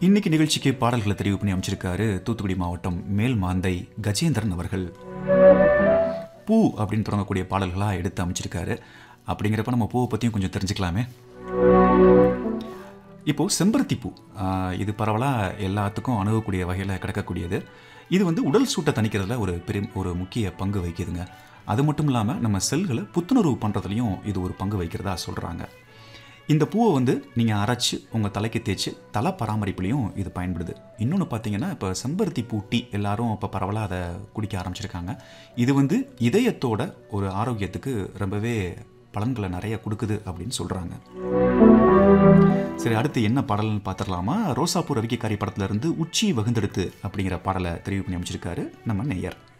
இன்னைக்கு நிகழ்ச்சிக்கு பாடல்களை தெரிவு பண்ணி அமைச்சிருக்காரு தூத்துக்குடி மாவட்டம் மேல் மாந்தை கஜேந்திரன் அவர்கள் பூ அப்படின்னு தொடங்கக்கூடிய பாடல்களாக எடுத்து அமைச்சிருக்காரு அப்படிங்கிறப்ப நம்ம பூவை பற்றியும் கொஞ்சம் தெரிஞ்சுக்கலாமே இப்போது செம்பருத்தி பூ ஆஹ், இது பரவலாக எல்லாத்துக்கும் அணுகக்கூடிய வகையில் கிடக்கக்கூடியது இது வந்து உடல் சூட்டை தணிக்கிறதுல ஒரு பெரிய ஒரு முக்கிய பங்கு வகிக்குதுங்க அது மட்டும் இல்லாமல் நம்ம செல்களை புத்துணர்வு பண்ணுறதுலையும் இது ஒரு பங்கு வகிக்கிறதா சொல்கிறாங்க இந்த பூவை வந்து நீங்கள் அரைச்சி உங்கள் தலைக்கு தேய்ச்சி தலை பராமரிப்புலையும் இது பயன்படுது இன்னொன்று பார்த்தீங்கன்னா இப்போ செம்பருத்தி பூ டீ எல்லாரும் இப்போ பரவலாக அதை குடிக்க ஆரம்பிச்சிருக்காங்க இது வந்து இதயத்தோட ஒரு ஆரோக்கியத்துக்கு ரொம்பவே பலன்களை நிறைய கொடுக்குது அப்படின்னு சொல்கிறாங்க சரி அடுத்து என்ன பாடல்னு பார்த்துடலாமா ரோசாப்பூர் ரவிக்கைக்காரி படத்துல இருந்து உச்சி வகுந்தெடுத்து அப்படிங்கிற பாடலை தெரிவு பண்ணி அமைச்சிருக்காரு நம்ம நேயர்